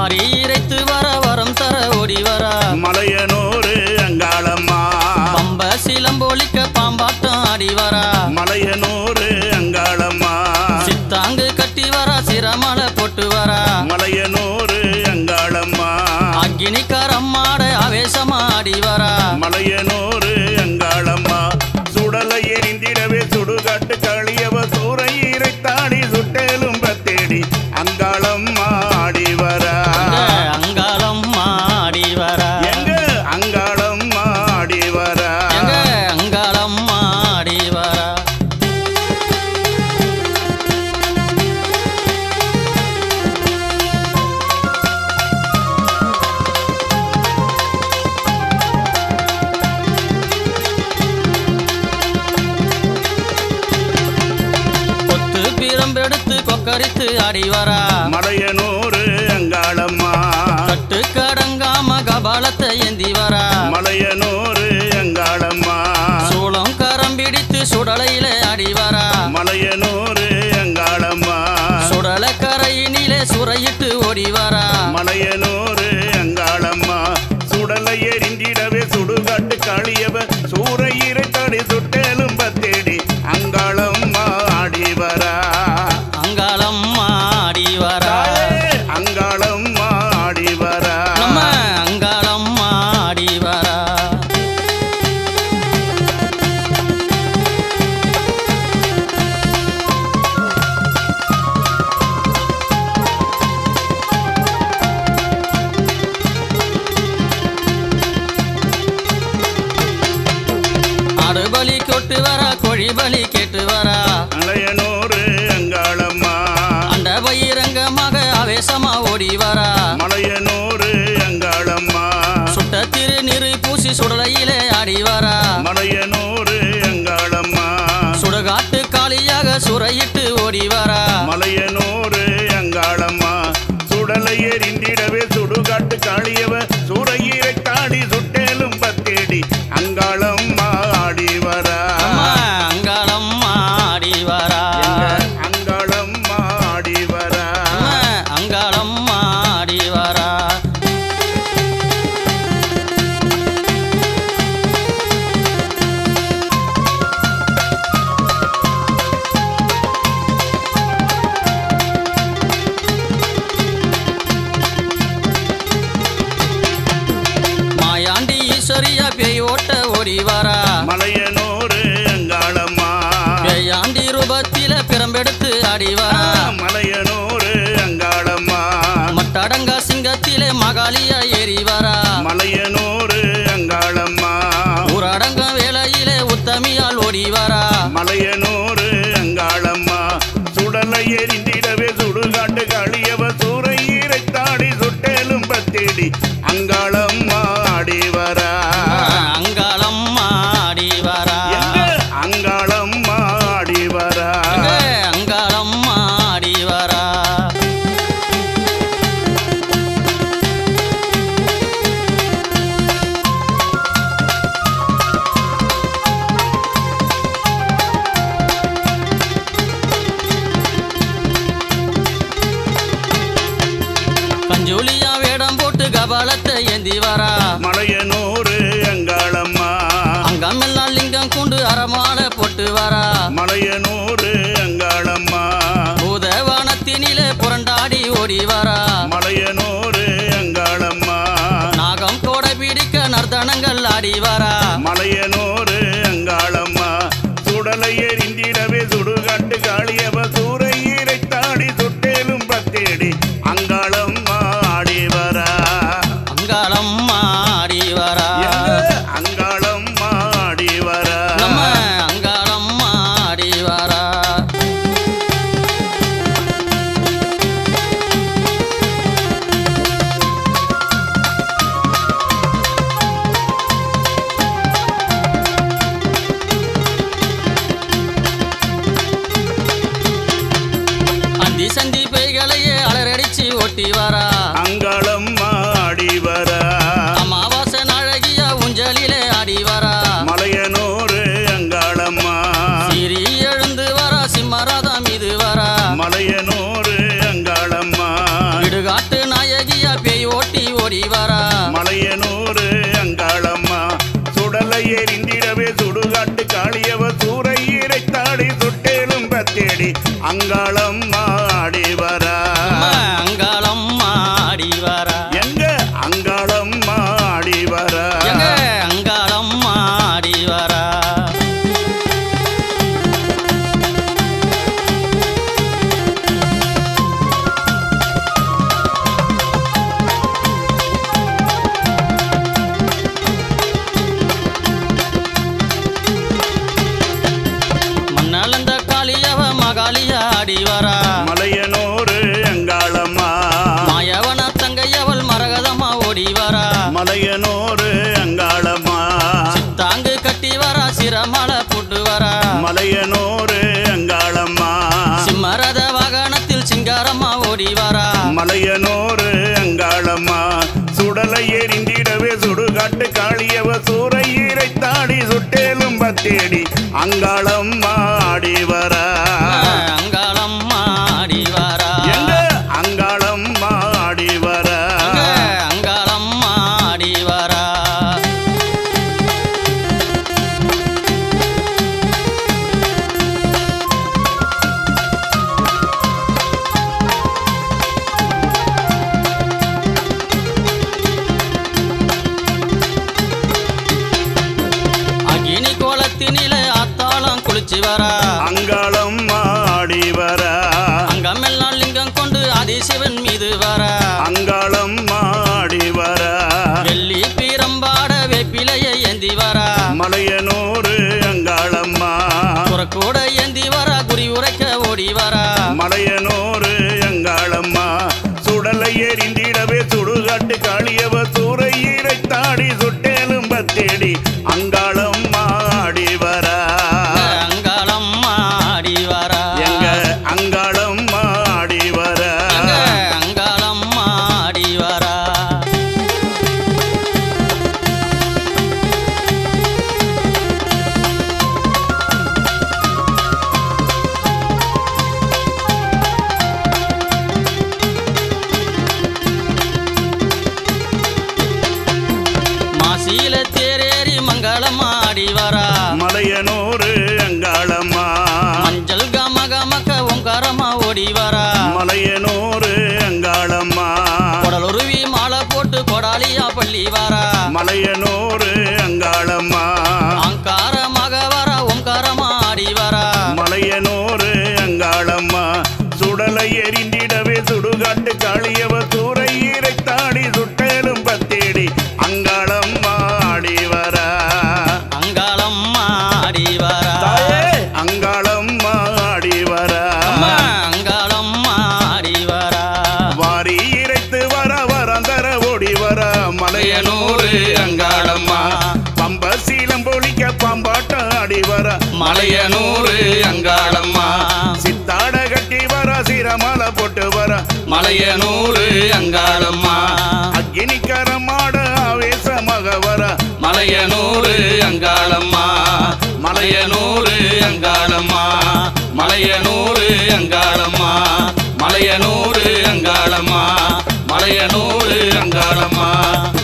மாறி இறைத்து வர வரம் தர ஓடி வரா மலையனூரு அங்காளம்மா பம்ப சிலம்பொலிக்க பாம்பாட்டம் ஆடி வரா மலையனூரு அங்காளம்மா சித்தாங்கு கட்டி வரா சிரமலை போட்டு வரா மலையனூரு அங்காளம்மா அக்கினிக்காரம்மாட ஆவேசமா ஆடி வரா மலையனூரு அங்காளம்மா சுடலை எரிந்திடவே சுடுகாட்டு களியவ சூறை இறைத்தாடி சுட்டேலும் பத்தேடி அங்காளம்மா ஆடி வரா அங்க அங்காளம்மா ஆடி வரா எங்க அங்காளம்மா ஆடி வரா எங்க அங்காளம்மா ஆடி வரா கொத்து பிரம்பெடுத்து கொக்கரித்து ஆடி வரா மலையனூரு அங்காளம்மா கட்டு கடங்காம கபாலத்தை ஏந்தி வரா மலையனூரு அங்காளம்மா சூளம் கரம் பிடித்து சுடலையில ஆடி வரா மலையனூரு அங்காளம்மா சுடல கரையினிலே சுரையிட்டு ஓடி வரா மலையனூரு அங்காளம்மா சுடலை எரிந்திடவே சுடுகாட்டு காளியவ சூறை இறைத்தாடி சுட்டேலும் பத்தேடி அங்காளம்மா ஆடி வரா அங்காளம்மா ஆடி வரா தாயே, அங்காளம்மா ஆடி வரா நம்ம அங்காளம்மா ஆடி வரா ஆடு பலி கொட்டு வரா கோழி பலி கேட்டு வரா மலையனூரு அங்காளம்மா அந்த பயிரங்கமாக ஆவேசமா ஓடி வரா மலையனூரு அங்காளம்மா சுட்ட திரு நிறு பூசி சுடலையிலே ஆடி வரா மலையனூரு அங்காளம்மா சுடுகாட்டு காளியாக சுரையிட்டு ஓடி வரா மலையனூரு அங்காளம்மா சுடலை எரிந்திடவே சுடுகாட்டு காளியவ சூறையீரை தாடி சுட்டேலும் பத்தேடி அங்காளம்மா ஆடி வரா அம்மா அங்காளம்மா ஆடி வரா எங்க அங்காளம்மா ஆடி வரா அம்மா அங்காளம்மா ஆடி வரா மாயாண்டி ஈஸ்வரியா பேய் ஓட்ட ஓடி வரா மலையனூரு அங்காளம்மா பேயாண்டி ரூபத்தில பிரம்பெடுத்து ஆடி வரா மலையனூரு அங்காளம்மா மட்டடங்கா சிங்கத்திலே மகாலியா ஏறி வரா மலையனூரு அங்காளம்மா ஊரடங்க வேளையிலே உத்தமியால் ஓடி வரா மலையனூரு அங்காளம்மா சுடலை எரிந்திடவே சுடுகாட்டு காளியவ சூறை தாடி சுட்டேலும் பத்தேடி அங்காளம்மா ஆடி வரா அங்காளம்மா ஆடி வரா எங்க அங்காளம்மா ஆடி வரா எங்க அங்காளம்மா ஆடி வரா கஞ்சோலியா வேடம் போட்டு கபாலத்தை ஏந்தி வரா மலையனூரு அங்காளம்மா அங்கமெல்லாம் லிங்கம் கொண்டு அரமாலை போட்டு வரா மலையனூரு அங்காளம்மா பூதவானத்தினிலே புரண்டாடி ஓடி வரா மலையனூரு அங்காளம்மா நாகம் கோடை பிடிக்க நர்த்தனங்கள் ஆடி வரா மலையனூரு அங்காளம்மா சுடலை எரிந்திடவே சுடுகாட்டு காளியவ சூறை தாடி சுட்டேலும் பத்தேடி அங்காளம்மா ஆடி வரா அங்காளம்மா ஆடி வரா எங்க அங்காளம்மா ஆடி வரா நம்ம அங்காளம்மா ஆடி வரா அங்காளம்மா ஆடி வரா அங்காளம்மா ஆடி வரா எங்க அங்காளம்மா ஆடி வரா எங்க அங்காளம்மா ஆடி வரா மண்ணாலந்த காளியவ மகாளிய ஆடி வரா மலையனூரு அங்காளம்மா மாயவன தங்கையவள் மரகதமா ஓடி வரா மலையனூரு அங்காளம்மா தாங்கு கட்டி வரா சிரமலை போட்டு வரா மலையனூரு அங்காளம்மா சிம்மரத வாகனத்தில் சிங்காரம்மா ஓடி வரா மலையனூரு அங்காளம்மா சுடலை எரிந்திடவே சுடுகாட்டு காளியவ சூறையீரை தாடி சுட்டேலும் பத்தேடி அங்காளம்மா ஆடி வரா அங்காளம்மா ஆடி வரா எங்க அங்காளம்மா ஆடி வரா அங்காளம்மா ஆடி வரா அகினி கோலத்தினில அத்தாளம் குளிச்சு வரா அங்காளம்மா ஆடி வரா அங்கமெல்லாம் லிங்கம் கொண்டு ஆதிசிவன் மீது வரா அங்காளம்மா ஆடி வரா வெள்ளி பீரம்பாட வேப்பிலையை ஏந்தி வரா மலையனூரு அங்காளம்மா புறக்கூட ஏந்தி வரா குறி உரைக்க ஓடி வரா மலையனூரு அங்காளம்மா சுடலை எரிந்திடவே சுடுகாட்டு காளியவ சூறையீரை தாடி சுட்டேலும் பத்தேடி அங்காளம்மா ஆடி வரா அங்காளம்மா ஆடி வரா எங்க அங்காளம்மா ஆடி வரா எங்க அங்காளம்மா ஆடி வரா மாசியில தேரேறி மங்களம்மா ஆடி வரா மலையனூரு அங்காளம்மா மஞ்சள் கம கமக்க ஓங்காரமா ஓடி வரா மலையனூரு அங்காளம்மா கொடலுருவி மாலை போட்டு கொடாலியா பள்ளி வரா மலையனூரு அங்காளம்மா அங்காரமாக வரா ஓங்காரமா ஆடி வரா மலையனூரு அங்காளம்மா சுடலை எரிந்திடவே சுடுகாட்டு காளியவ சூறையீரை தாடி சுட்டேலும் பத்தேடி அங்காளம்மா ஆடி வரா அங்காளம்மா ஆடி வரா அங்காளம்மா ஆடி வரா அம்மா அங்காளம்மா ஆடி வரா வாரி இறைத்து வர வரந்தர ஓடி வர மலையனூரு அங்காளம்மா பம்ப சீலம் பொலிக்க பாம்பாட்டம் ஆடி வர மலையனூரு அங்காளம்மா சித்தாட கட்டி வர சிரமலை போட்டு வர மலையனூரு அங்காளம்மா அக்னிகரமாட ஆவேசமாக வர மலையனூரு அங்காளம்மா மலையனூரு அங்காளம்மா மலையனூரு அங்காளம்மா மலையனூரு அங்காளம்மா மலையனூரு அங்காளம்மா